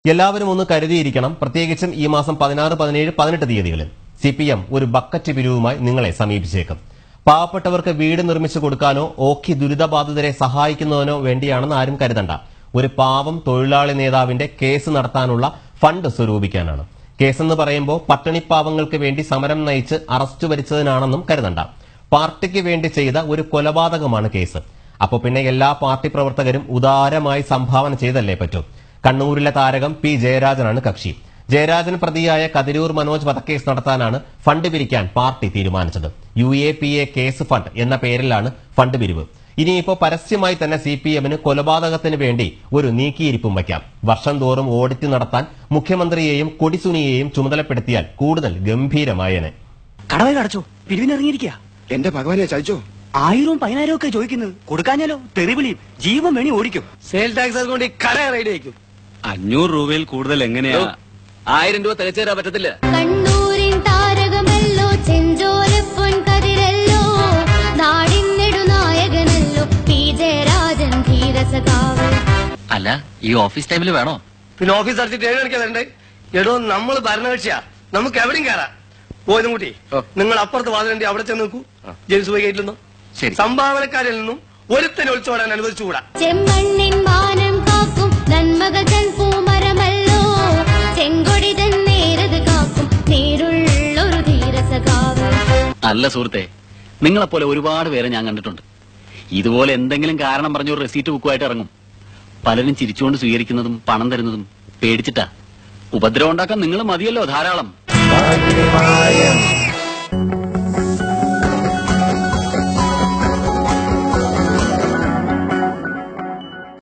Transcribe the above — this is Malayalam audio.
എല്ലാവരും ഒന്ന് കരുതിയിരിക്കണം പ്രത്യേകിച്ചും ഈ മാസം പതിനാറ് പതിനേഴ് പതിനെട്ട് തീയതികളിൽ സി പി എം ഒരു ബക്കറ്റ് പിരിവുമായി നിങ്ങളെ സമീപിച്ചേക്കും പാവപ്പെട്ടവർക്ക് വീട് നിർമ്മിച്ചു കൊടുക്കാനോ ഓഖി ദുരിതബാധിതരെ സഹായിക്കുന്നതിനോ വേണ്ടിയാണെന്ന് ആരും കരുതണ്ട ഒരു പാവം തൊഴിലാളി നേതാവിന്റെ കേസ് നടത്താനുള്ള ഫണ്ട് സ്വരൂപിക്കാനാണ് കേസെന്ന് പറയുമ്പോൾ പട്ടിണിപ്പാവങ്ങൾക്ക് വേണ്ടി സമരം നയിച്ച് അറസ്റ്റ് വരിച്ചതിനാണെന്നും കരുതണ്ട പാർട്ടിക്ക് വേണ്ടി ചെയ്ത ഒരു കൊലപാതകമാണ് കേസ് അപ്പൊ പിന്നെ എല്ലാ പാർട്ടി പ്രവർത്തകരും ഉദാരമായി സംഭാവന ചെയ്തല്ലേ പറ്റൂ കണ്ണൂരിലെ താരകം പി ജയരാജനാണ് കക്ഷി ജയരാജൻ പ്രതിയായ കതിരൂർ മനോജ് വധക്കേസ് നടത്താനാണ് ഫണ്ട് പിരിക്കാൻ പാർട്ടി തീരുമാനിച്ചത് U A P A case fund എന്ന പേരിലാണ് ഫണ്ട് പിരിവ് ഇനിയിപ്പോ പരസ്യമായി തന്നെ സി പി എമ്മിന് കൊലപാതകത്തിന് വേണ്ടി ഒരു നീക്കിയിരിപ്പും വയ്ക്കാം വർഷം തോറും ഓഡിറ്റ് നടത്താൻ മുഖ്യമന്ത്രിയെയും കൊടിസുനിയെയും ചുമതലപ്പെടുത്തിയാൽ കൂടുതൽ ഗംഭീരമായേനെ കടവേ കടച്ചോ പിരിവിനിറങ്ങിയിരിക്കുക എന്റെ ഭഗവാനെ ചതിച്ചോ ആയിരവും പതിനായിരവും ഒക്കെ ചോദിക്കുന്നത് കൊടുക്കാഞ്ഞാലോ തെറിവിളിയും ജീവൻ വേണി ഓടിക്കും സെയിൽ ടാക്സ് കൊണ്ട് ഈ കട റൈഡ് അയക്കും അഞ്ഞൂറ് രൂപയിൽ കൂടുതൽ എങ്ങനെയാ ആയിരം രൂപ തികച്ചു തരാൻ പറ്റത്തില്ല കണ്ണൂരിൻ താരകമല്ലോ ചെഞ്ചോലപ്പൊൻ കതിരല്ലോ നാടിൻ നെടുനായകനല്ലോ പി ജയരാജൻ ധീരസഖാവ് അല്ല ഈ ഓഫീസ് ടൈമിൽ വേണോ പിന്നെ ഓഫീസ് അടച്ചിട്ട് ഏഴ് മണിക്കാ വരണ്ടേ എടോ നമ്മൾ ഭരണകക്ഷിയാ നമുക്ക് എവിടെയും കയറാം പോയതും കൂട്ടി നിങ്ങൾ അപ്പുറത്ത് വാതിലുണ്ട് അവിടെ ചെന്ന് നിൽക്കൂ ജെയിംസ് പോയി ഗേറ്റിൽ നിന്നും ശരി. സംഭാവനക്കാരിൽ നിന്നും ഒരുത്തനെ ഒളിച്ചോടാൻ അനുവദിച്ചുകൂടാ ചെമ്മണ്ണിൻ മാനം കാക്കും നന്മകൾ തൻ പൂമരമല്ലോ ചെങ്കൊടി തൻ നേരത് കാക്കും നേരുള്ളൊരു ധീരസഖാവ് അല്ല സുഹൃത്തെ നിങ്ങളെപ്പോലെ ഒരുപാട് പേരെ ഞാൻ കണ്ടിട്ടുണ്ട് ഇതുപോലെ എന്തെങ്കിലും കാരണം പറഞ്ഞ ഒരു റെസീറ്റ് ബുക്കുമായിട്ട് ഇറങ്ങും പലരും ചിരിച്ചുകൊണ്ട് സ്വീകരിക്കുന്നതും പണം തരുന്നതും പേടിച്ചിട്ടാ ഉപദ്രവം ഉണ്ടാക്കാൻ നിങ്ങൾ മതിയല്ലോ ധാരാളം മായം